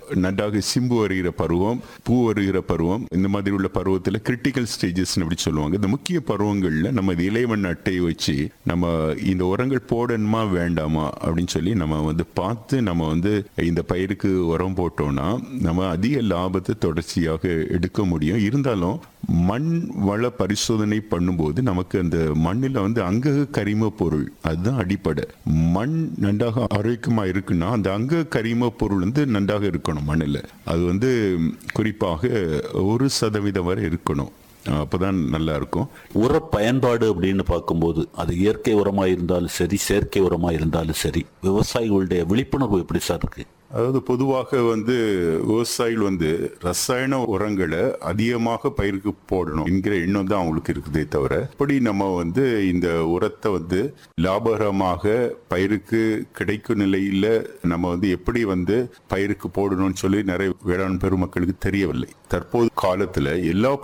நன்றாக சிம்பு வருகிற பருவம் பூ வருகிற பருவம் இந்த மாதிரி உள்ள பருவத்தில் கிரிட்டிக்கல் ஸ்டேஜஸ் அப்படி சொல்லுவாங்க இந்த முக்கிய பருவங்கள்ல நம்ம இந்த இலைவண்ண அட்டையை வச்சு நம்ம இந்த உரங்கள் போடணுமா வேண்டாமா அப்படின்னு சொல்லி நம்ம வந்து பார்த்து நம்ம வந்து இந்த பயிருக்கு உரம் போட்டோம்னா நம்ம அதிக லாபத்தை தொடர்ச்சியாக எடுக்க முடியும் இருந்தாலும் மண் வள பரிசோதனை பண்ணும்போது நமக்கு அந்த மண்ணில் வந்து அங்க கரிம பொருள் அதுதான் அடிப்படை மண் நன்றாக ஆரோக்கியமா இருக்குன்னா அந்த அங்க கரிம பொருள் வந்து நன்றாக இருக்கணும் மண்ணில் அது வந்து குறிப்பாக ஒரு சதவீதம் வரை இருக்கணும் அப்பதான் நல்லா இருக்கும் உர பயன்பாடு அப்படின்னு பார்க்கும்போது அது இயற்கை உரமா இருந்தாலும் சரி செயற்கை உரமா இருந்தாலும் சரி விவசாயிகளுடைய விழிப்புணர்வு எப்படி சார் இருக்கு அதாவது பொதுவாக வந்து விவசாயிகள் வந்து ரசாயன உரங்களை அதிகமாக பயிருக்கு போடணும் என்கிற எண்ணம் தான் அவங்களுக்கு இருக்குதே தவிர இப்படி நம்ம வந்து இந்த உரத்தை வந்து லாபகரமாக பயிருக்கு கிடைக்கும் நிலையில நம்ம வந்து எப்படி வந்து பயிருக்கு போடணும்னு சொல்லி நிறைய வேளாண் பெருமக்களுக்கு தெரியவில்லை தற்போது காலத்துல எல்லா